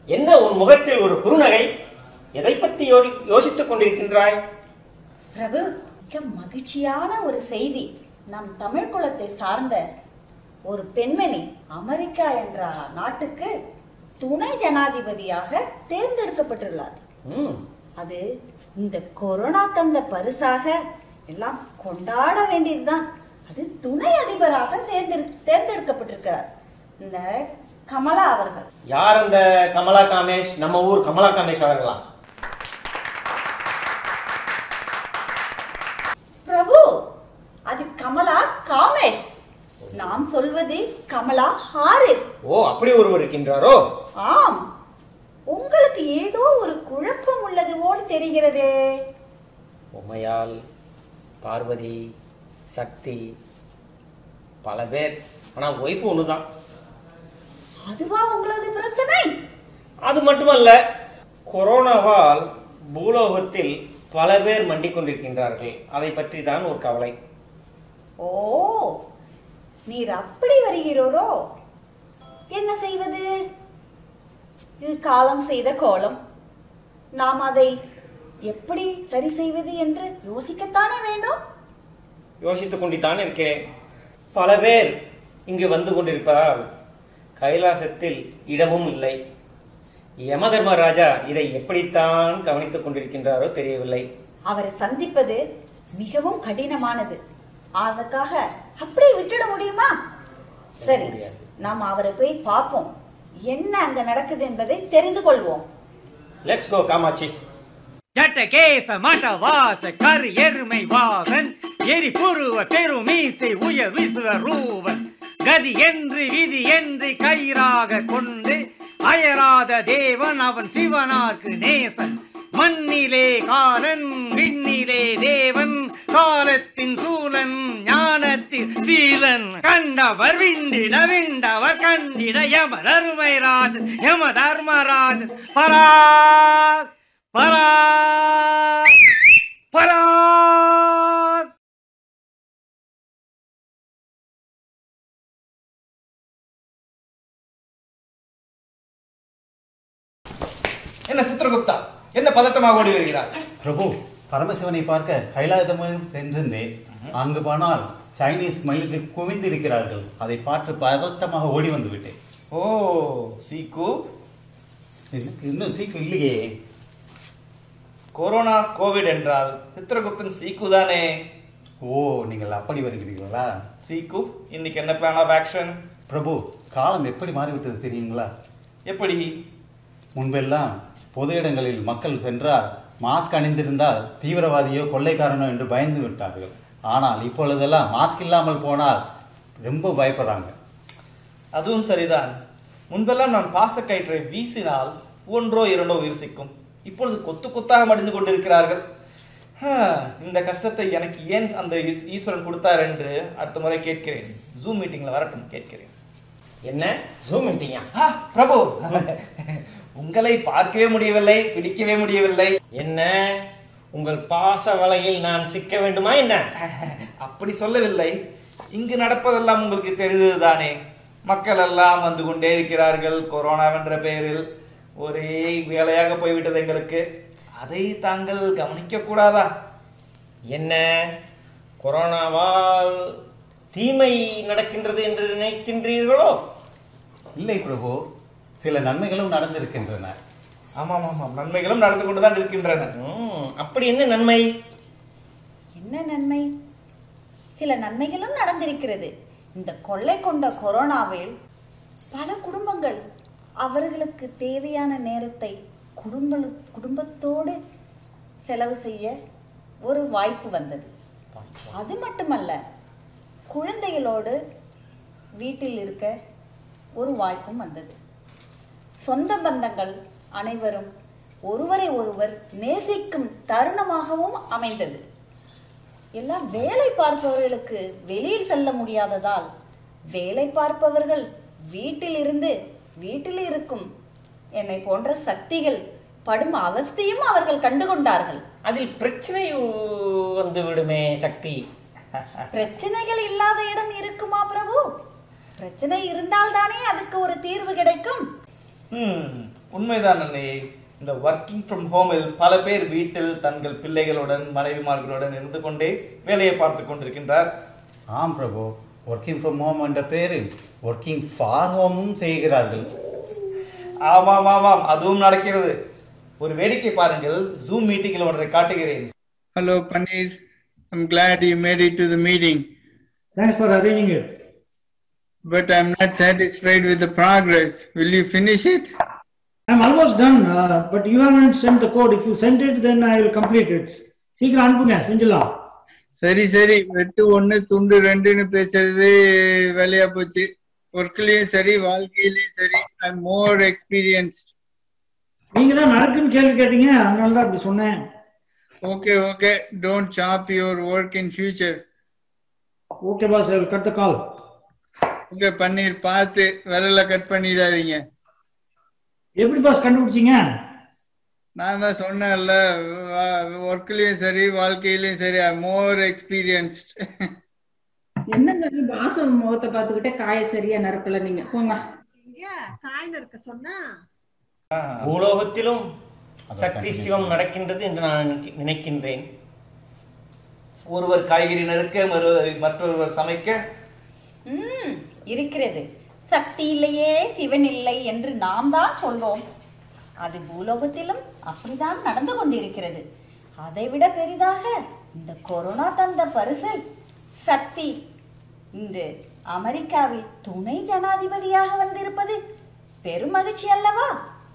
என்ன உன் முகத்தில் ஒரு குறுநகை எதை பற்றி யோடி- யோசித்துக் கொண்டிருக்கின்றாய் பிரபு மிக மகிழ்ச்சியான ஒரு செய்தி நம் தமிழ் குலத்தை சார்ந்த ஒரு பெண்மணி அமெரிக்கா என்ற நாட்டுக்கு துணை ஜனாதிபதியாக தேர்ந்தெடுக்கப்பட்டுள்ளார் ம், அது இந்த கொரோனா தந்த பரிசாக எல்லாம் கொண்டாட வேண்டியதுதான் அது துணை அதிபராக தேர்ந்தெடு தேர்ந்தெடுக்கப்பட்டிருக்கிறார் இந்த கமலா அவர்கள் யார் அந்த கமலா காமேஷ் நம்ம ஊர் கமலா காமேஷ் அவர்களா பிரபு அது கமலா காமேஷ் நாம் சொல்வது கமலா ஹாரிஸ் ஓ அப்படி ஒருவர் இருக்கின்றாரோ ஆம் உங்களுக்கு ஏதோ ஒரு குழப்பம் உள்ளது போல் தெரிகிறதே உமையால் பார்வதி சக்தி பல பேர் ஆனா ஒய்ஃப் ஒண்ணுதான் அதுவா உங்களது பிரச்சனை அது மட்டுமல்ல கொரோனாவால் பூலோகத்தில் பல பேர் மண்டிக் கொண்டிருக்கின்றார்கள் அதை பற்றி தான் ஒரு கவலை ஓ நீர் அப்படி வருகிறோரோ என்ன செய்வது இது காலம் செய்த கோலம் நாம் அதை எப்படி சரி செய்வது என்று யோசிக்கத்தானே வேண்டும் யோசித்துக் கொண்டுதான் இருக்கிறேன் பல பேர் இங்கு வந்து கொண்டிருப்பதால் கைலாசத்தில் இடமும் இல்லை யமதர்மராஜா இதை எப்படித்தான் கவனித்துக் கொண்டிருக்கின்றாரோ தெரியவில்லை அவரை சந்திப்பது மிகவும் கடினமானது அதுக்காக அப்படியே விட்டுட முடியுமா சரி முடியாது. நாம் அவரை போய் பார்ப்போம் என்ன அங்க நடக்குது என்பதை தெரிந்து கொள்வோம் லெட்ஸ் கோ காமாட்சி ஜட்டகேச மட்டவாச கரு எருமை வாகன் எரி புருவ பெருமீசை உயர் விசுவ ரூபன் கதி என்று விதி என்று கயிறாக கொண்டு அயராத தேவன் அவன் சிவனார்க்கு நேசன் மண்ணிலே காலன் விண்ணிலே தேவன் காலத்தின் சூலன் ஞானத்தின் சீலன் கண்டவர் விண்டிட விண்டவர் கண்டிட யம தருமைராஜ் யம தர்மராஜ் பராக் பராக் பராக் என்ன சித்திரகுப்தா என்ன பதட்டமாக ஓடி வருகிறார் பிரபு பரமசிவனை பார்க்க கைலாயதமும் சென்றிருந்தேன் அங்கு போனால் சைனீஸ் மயில்கள் குவிந்திருக்கிறார்கள் அதை பார்த்து பதட்டமாக ஓடி வந்து விட்டேன் ஓ சீக்கு இன்னும் இன்னும் சீக்கிரம் இல்லையே கொரோனா கோவிட் என்றால் சித்திரகுப்தன் சீக்கு தானே ஓ நீங்கள் அப்படி வருகிறீர்களா சீக்கு இன்னைக்கு என்ன பிளான் ஆஃப் ஆக்ஷன் பிரபு காலம் எப்படி மாறிவிட்டது தெரியுங்களா எப்படி முன்பெல்லாம் பொது இடங்களில் மக்கள் சென்றால் மாஸ்க் அணிந்திருந்தால் தீவிரவாதியோ கொள்ளைக்காரனோ என்று பயந்து விட்டார்கள் ஆனால் இப்பொழுதெல்லாம் மாஸ்க் இல்லாமல் போனால் ரொம்ப பயப்படுறாங்க அதுவும் சரிதான் முன்பெல்லாம் நான் பாசக்கயிற்றை வீசினால் ஒன்றோ இரண்டோ உயிர் சிக்கும் இப்பொழுது கொத்து கொத்தாக மடிந்து கொண்டிருக்கிறார்கள் ஹா, இந்த கஷ்டத்தை எனக்கு ஏன் அந்த ஈஸ்- ஈஸ்வரன் கொடுத்தார் என்று அடுத்த முறை கேட்கிறேன் ஜூம் மீட்டிங்ல வரட்டும் கேட்கிறேன் என்ன ஜூம் மீட்டிங்கா ஆ, பிரபு உங்களை பார்க்கவே முடியவில்லை பிடிக்கவே முடியவில்லை என்ன உங்கள் பாச வலையில் நான் சிக்க வேண்டுமா என்ன அப்படி சொல்லவில்லை இங்கு நடப்பதெல்லாம் உங்களுக்கு தெரிந்தது தானே மக்கள் எல்லாம் வந்து கொண்டே இருக்கிறார்கள் கொரோனாவென்ற பெயரில் ஒரே வேலையாக போய்விட்டது எங்களுக்கு அதை தாங்கள் கவனிக்க கூடாதா என்ன கொரோனாவால் தீமை நடக்கின்றது என்று நினைக்கின்றீர்களோ இல்லை பிரபு சில நன்மைகளும் நடந்திருக்கின்றன ஆமாம் ஆமாம் நன்மைகளும் நடந்து கொண்டுதான் இருக்கின்றன ம், அப்படி என்ன நன்மை என்ன நன்மை சில நன்மைகளும் நடந்திருக்கிறது இந்த கொள்ளை கொண்ட கொரோனாவில் பல குடும்பங்கள் அவர்களுக்கு தேவையான நேரத்தை குடும்ப குடும்பத்தோடு செலவு செய்ய ஒரு வாய்ப்பு வந்தது அது மட்டுமல்ல குழந்தைகளோடு வீட்டில் இருக்க ஒரு வாய்ப்பும் வந்தது சொந்த பந்தங்கள் அனைவரும் ஒருவரை ஒருவர் நேசிக்கும் தருணமாகவும் அமைந்தது எல்லாம் வேலை பார்ப்பவர்களுக்கு வெளியில் செல்ல முடியாததால் வேலை பார்ப்பவர்கள் வீட்டில் இருந்து வீட்டில் இருக்கும் என்னை போன்ற சக்திகள் படும் அவஸ்தையும் அவர்கள் கண்டுகொண்டார்கள் அதில் பிரச்சனை வந்து விடுமே சக்தி பிரச்சனைகள் இல்லாத இடம் இருக்குமா பிரபு பிரச்சனை இருந்தால் தானே அதுக்கு ஒரு தீர்வு கிடைக்கும் ம் உண்மைதான் அன்னையே இந்த ஒர்க்கிங் ஃப்ரம் ஹோமில் பல பேர் வீட்டில் தங்கள் பிள்ளைகளுடன் மனைவிமார்களுடன் இருந்து கொண்டே வேலையை பார்த்து கொண்டிருக்கின்றார் ஆம் பிரபு ஒர்க்கிங் ஃப்ரம் ஹோம் என்ற பேரில் ஒர்க்கிங் ஃபார் ஹோமும் செய்கிறார்கள் ஆமாம் ஆமாம் அதுவும் நடக்கிறது ஒரு வேடிக்கை பாருங்கள் ஜூம் மீட்டிங்கில் ஒன்றை காட்டுகிறேன் Hello, Paneer. I'm glad you made it to the meeting, Thanks for arranging it. but I'm not satisfied with the progress. Will you finish it? I'm almost done, uh, but you haven't sent the code. If you send it, then I will complete it. சீக்கிரம் அனுப்புங்க செஞ்சிடலாம் சரி சரி வெட்டு ஒண்ணு துண்டு ரெண்டுன்னு பேசுறது வேலையா போச்சு ஒர்க்லயும் சரி வாழ்க்கையிலயும் சரி ஐ மோர் எக்ஸ்பீரியன்ஸ்ட் நீங்க தான் நடக்குன்னு கேள்வி கேட்டீங்க அதனால தான் அப்படி சொன்னேன் okay okay don't chop your work in future okay boss I will cut the call okay Paneer பார்த்து விரல கட் பண்ணிடாதீங்க எப்படி பாஸ் கண்டுபிடிச்சீங்க நான் தான் சொன்னேன்ல ஒர்க்லயும் சரி வாழ்க்கையிலயும் சரி ஐ மோர் எக்ஸ்பீரியன்ஸ்ட் என்னங்க இது பாசம் முகத்தை பார்த்துக்கிட்டே காய சரியா நறுக்கல நீங்க போங்க காயின் இருக்க சொன்னா பூலோகத்திலும் சக்தி சிவம் நடக்கின்றது என்று நான் நினைக்க- நினைக்கின்றேன் ஒருவர் காய்கறி நறுக்க மறு- மற்றொருவர் சமைக்க ம் இருக்கிறது சக்தி இல்லையே சிவன் இல்லை என்று நாம் தான் சொல்வோம் அது பூலோகத்திலும் அப்படிதான் நடந்து கொண்டிருக்கிறது அதைவிட பெரிதாக இந்த கொரோனா தந்த பரிசு சக்தி இன்று அமெரிக்காவில் துணை ஜனாதிபதியாக வந்திருப்பது பெரும் மகிழ்ச்சி அல்லவா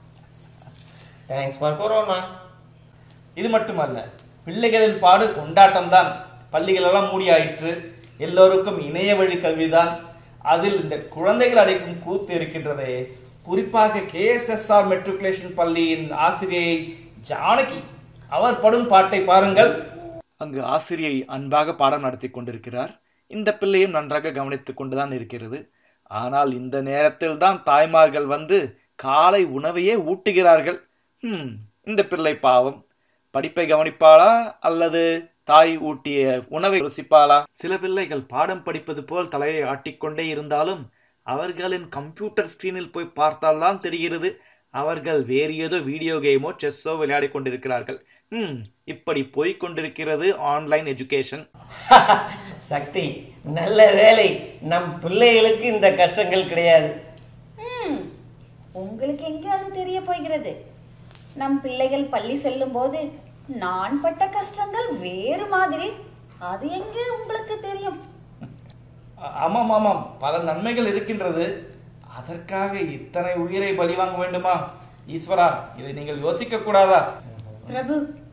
தேங்க்ஸ் ஃபார் கொரோனா இது மட்டுமல்ல பிள்ளைகளின் பாடு கொண்டாட்டம் தான் பள்ளிகள் எல்லாம் மூடியாயிற்று எல்லோருக்கும் இணைய வழி கல்விதான் அதில் இந்த குழந்தைகள் அடைக்கும் கூத்து இருக்கின்றதே குறிப்பாக கேஎஸ்எஸ்ஆர் மெட்ரிகுலேஷன் பள்ளியின் ஆசிரியை ஜானகி அவர் படும் பாட்டை பாருங்கள் அங்கு ஆசிரியை அன்பாக பாடம் நடத்தி கொண்டிருக்கிறார் இந்த பிள்ளையும் நன்றாக கவனித்துக் கொண்டுதான் இருக்கிறது ஆனால் இந்த நேரத்தில் தான் தாய்மார்கள் வந்து காலை உணவையே ஊட்டுகிறார்கள் ஹம், இந்த பிள்ளை பாவம் படிப்பை கவனிப்பாளா அல்லது தாய் ஊட்டிய உணவை ருசிப்பாளா சில பிள்ளைகள் பாடம் படிப்பது போல் தலையை ஆட்டிக்கொண்டே இருந்தாலும் அவர்களின் கம்ப்யூட்டர் ஸ்கிரீனில் போய் பார்த்தால்தான் தெரிகிறது அவர்கள் வேறு ஏதோ வீடியோ கேமோ செஸ்ஸோ விளையாடி கொண்டிருக்கிறார்கள் ம் இப்படி போய் கொண்டிருக்கிறது ஆன்லைன் எஜுகேஷன் சக்தி நல்ல வேலை நம் பிள்ளைகளுக்கு இந்த கஷ்டங்கள் கிடையாது ம், உங்களுக்கு எங்கே அது தெரிய போகிறது நம் பிள்ளைகள் பள்ளி செல்லும் போது நான் பட்ட கஷ்டங்கள் வேறு மாதிரி அது எங்கே உங்களுக்கு தெரியும் ஆமாம் ஆமாம் பல நன்மைகள் இருக்கின்றது அதற்காக இத்தனை உயிரை பலி வாங்க வேண்டுமா ஈஸ்வரா இதை நீங்கள் யோசிக்க கூடாதா பிரபு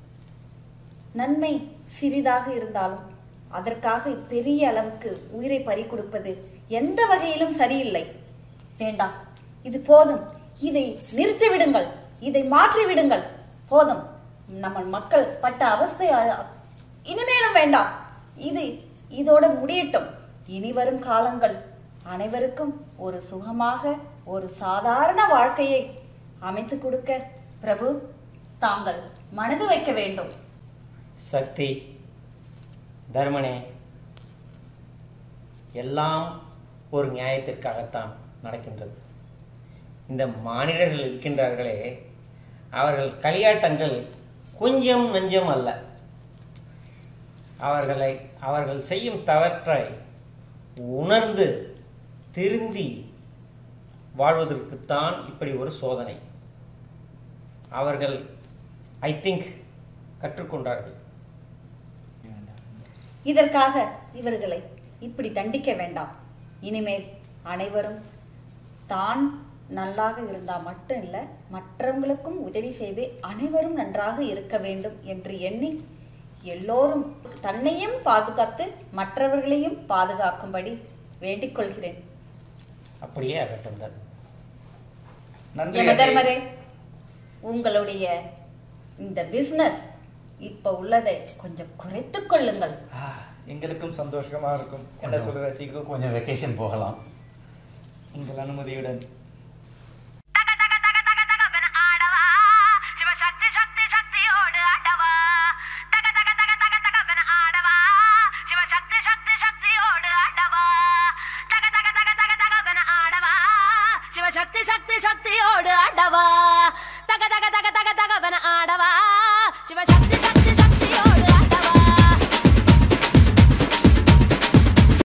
நன்மை சிறிதாக இருந்தாலும் அதற்காக பெரிய அளவுக்கு உயிரை பறி கொடுப்பது எந்த வகையிலும் சரியில்லை வேண்டாம் இது போதும் இதை நிறுத்தி விடுங்கள் இதை மாற்றி விடுங்கள் போதும் நம்ம மக்கள் பட்ட அவஸ்தை அ- இனிமேலும் வேண்டாம் இது இதோட முடியட்டும் இனி வரும் காலங்கள் அனைவருக்கும் ஒரு சுகமாக ஒரு சாதாரண வாழ்க்கையை அமைத்து கொடுக்க பிரபு தாங்கள் மனது வைக்க வேண்டும் சக்தி தர்மனே எல்லாம் ஒரு நியாயத்திற்காகத்தான் நடக்கின்றது இந்த மானிடர்கள் இருக்கின்றார்களே அவர்கள் களியாட்டங்கள் கொஞ்சம் நஞ்சம் அல்ல அவர்களை அவர்கள் செய்யும் தவற்றை உணர்ந்து திருந்தி வாழ்வதற்குத்தான் இப்படி ஒரு சோதனை அவர்கள் ஐ திங்க் கற்றுக்கொண்டார்கள் இதற்காக இவர்களை இப்படி தண்டிக்க வேண்டாம் இனிமேல் அனைவரும் தான் நல்லாக இருந்தால் மட்டும் இல்லை மற்றவங்களுக்கும் உதவி செய்து அனைவரும் நன்றாக இருக்க வேண்டும் என்று எண்ணி எல்லோரும் தன்னையும் பாதுகாத்து மற்றவர்களையும் பாதுகாக்கும்படி வேண்டிக் கொள்கிறேன் அப்படியே ஆகட்டும் தான் நன்றி யமதர்மரே உங்களுடைய இந்த பிசினஸ் இப்ப உள்ளதை கொஞ்சம் குறைத்துக் கொள்ளுங்கள் ஆ, எங்களுக்கும் சந்தோஷமா இருக்கும் என்ன சொல்ற சீக்கு கொஞ்சம் வெக்கேஷன் போகலாம் உங்கள் அனுமதியுடன்